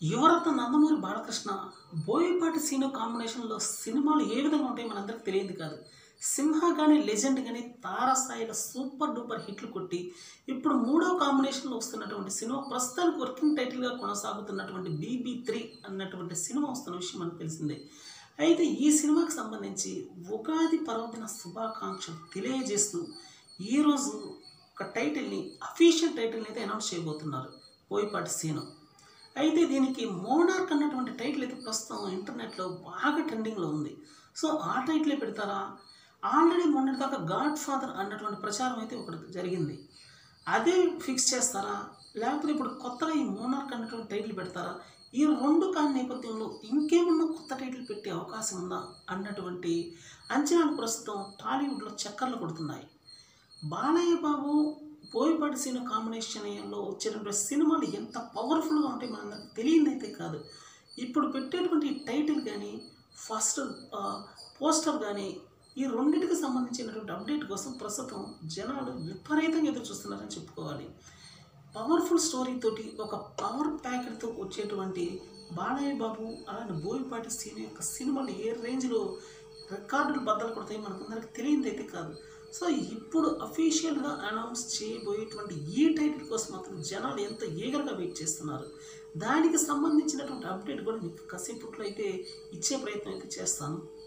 యువరత్న నందమూరి బాలకృష్ణ బోయపాటి సీను కాంబినేషన్లో సినిమాలు ఏ విధంగా ఉంటాయో మనందరికి తెలియదు కాదు సింహ కానీ లెజెండ్ కానీ తారస్థాయిలో సూపర్ డూపర్ హిట్లు కొట్టి ఇప్పుడు మూడో కాంబినేషన్లో వస్తున్నటువంటి సినిమా ప్రస్తుతానికి వర్కింగ్ టైటిల్గా కొనసాగుతున్నటువంటి బీబీ త్రీ అన్నటువంటి సినిమా వస్తున్న విషయం మనకు తెలిసిందే అయితే ఈ సినిమాకి సంబంధించి ఉగాది పర్వదిన శుభాకాంక్షలు తెలియజేస్తూ ఈరోజు ఒక టైటిల్ని అఫీషియల్ టైటిల్ని అయితే అనౌన్స్ చేయబోతున్నారు బోయపాటి సీను అయితే దీనికి మోనార్క్ అన్నటువంటి టైటిల్ అయితే ప్రస్తుతం ఇంటర్నెట్లో బాగా ట్రెండింగ్లో ఉంది సో ఆ టైటిలే పెడతారా ఆల్రెడీ మొన్నటి దాకా గాడ్ ఫాదర్ అన్నటువంటి ప్రచారం అయితే ఒకటి జరిగింది అదే ఫిక్స్ చేస్తారా లేకపోతే ఇప్పుడు కొత్తగా ఈ మోనార్క్ అన్నటువంటి టైటిల్ పెడతారా ఈ రెండు కాని నేపథ్యంలో ఇంకేమన్నా కొత్త టైటిల్ పెట్టే అవకాశం ఉందా అన్నటువంటి అంచనాలు ప్రస్తుతం టాలీవుడ్లో చక్కర్లు కొడుతున్నాయి బాలయ్య బాబు బోయపాటి సీను కాంబినేషన్లో వచ్చేటువంటి సినిమాలు ఎంత పవర్ఫుల్గా ఉంటాయి మనందరికి తెలియదైతే కాదు ఇప్పుడు పెట్టేటువంటి ఈ టైటిల్ కానీ ఫస్ట్ పోస్టర్ కానీ ఈ రెండింటికి సంబంధించినటువంటి అప్డేట్ కోసం ప్రస్తుతం జనాలు విపరీతంగా ఎదురు చూస్తున్నారని చెప్పుకోవాలి పవర్ఫుల్ స్టోరీ తోటి ఒక పవర్ ప్యాకెట్తో వచ్చేటువంటి బాలయ్య బాబు అలానే బోయపాటి సీను యొక్క సినిమాలు ఏ రేంజ్లో రికార్డులు బద్దలు కొడతాయి మనకందరికి తెలియదైతే కాదు సో ఇప్పుడు అఫీషియల్గా అనౌన్స్ చేయబోయేటువంటి ఈ టైటిల్ కోసం మాత్రం జనాలు ఎంత ఈగర్గా వెయిట్ చేస్తున్నారు దానికి సంబంధించినటువంటి అప్డేట్ కూడా మీకు కాసేపట్లో అయితే ఇచ్చే ప్రయత్నం అయితే చేస్తాను